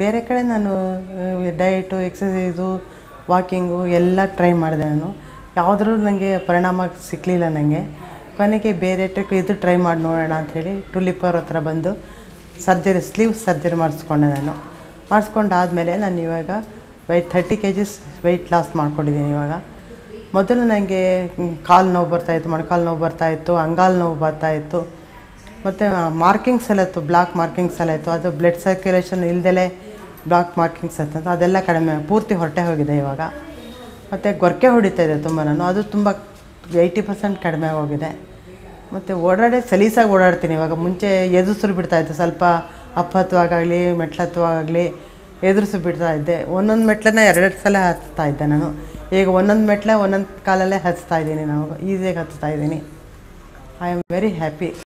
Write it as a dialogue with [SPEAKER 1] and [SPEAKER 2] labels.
[SPEAKER 1] ಬೇರೆ ಕಡೆ ನಾನು ಡಯಟು ಎಕ್ಸಸೈಸು ವಾಕಿಂಗು ಎಲ್ಲ ಟ್ರೈ ಮಾಡಿದೆ ನಾನು ಯಾವುದ್ರೂ ನನಗೆ ಪರಿಣಾಮ ಸಿಕ್ಕಲಿಲ್ಲ ನನಗೆ ಕೊನೆಗೆ ಬೇರೆ ಟಕ್ ಇದು ಟ್ರೈ ಮಾಡಿ ನೋಡೋಣ ಅಂಥೇಳಿ ಟುಲಿಪ್ ಅವ್ರ ಹತ್ರ ಬಂದು ಸರ್ಜರಿ ಸ್ಲೀವ್ ಸರ್ಜರಿ ಮಾಡಿಸ್ಕೊಂಡೆ ನಾನು ಮಾಡಿಸ್ಕೊಂಡಾದಮೇಲೆ ನಾನು ಇವಾಗ weight thirty K G's weight loss ಮಾಡ್ಕೊಂಡಿದ್ದೀನಿ ಇವಾಗ ಮೊದಲು ನನಗೆ ಕಾಲು ನೋವು ಬರ್ತಾಯಿತ್ತು ಮೊಣಕಾಲು ನೋವು ಬರ್ತಾಯಿತ್ತು ಅಂಗಾಲು ನೋವು ಬರ್ತಾಯಿತ್ತು ಮತ್ತು ಮಾರ್ಕಿಂಗ್ಸ್ ಎಲ್ಲ ಇತ್ತು ಬ್ಲಾಕ್ ಮಾರ್ಕಿಂಗ್ಸ್ ಎಲ್ಲ ಇತ್ತು ಅದು ಬ್ಲಡ್ ಸರ್ಕ್ಯುಲೇಷನ್ ಇಲ್ದಲೇ ಬ್ಲಾಕ್ ಮಾರ್ಕಿಂಗ್ಸ್ ಇತ್ತು ಅದೆಲ್ಲ ಕಡಿಮೆ ಪೂರ್ತಿ ಹೊರಟೆ ಹೋಗಿದೆ ಇವಾಗ ಮತ್ತು ಗೊರಕೆ ಹೊಡಿತಾ ಇದೆ ತುಂಬ ನಾನು ಅದು ತುಂಬ ಏಯ್ಟಿ ಪರ್ಸೆಂಟ್ ಕಡಿಮೆ ಹೋಗಿದೆ ಮತ್ತು ಓಡಾಡೇ ಸಲೀಸಾಗಿ ಓಡಾಡ್ತೀನಿ ಇವಾಗ ಮುಂಚೆ ಎದುರಿಸ್ರು ಬಿಡ್ತಾಯಿತ್ತು ಸ್ವಲ್ಪ ಅಪ್ಪತ್ತುವಾಗಲಿ ಮೆಟ್ಲತ್ತುವಾಗಲಿ ಎದುರಿಸಿ ಬಿಡ್ತಾ ಇದ್ದೆ ಒಂದೊಂದು ಮೆಟ್ಲನ್ನ ಎರಡೆರಡು ಸಲ ಹತ್ತಾ ಇದ್ದೆ ನಾನು ಈಗ ಒಂದೊಂದು ಮೆಟ್ಲ ಒಂದೊಂದು ಕಾಲಲ್ಲೇ ಹತ್ತಾ ಇದ್ದೀನಿ ನಾವು ಈಸಿಯಾಗಿ ಹತ್ತಾ ಇದ್ದೀನಿ ಐ ಆಮ್ ವೆರಿ ಹ್ಯಾಪಿ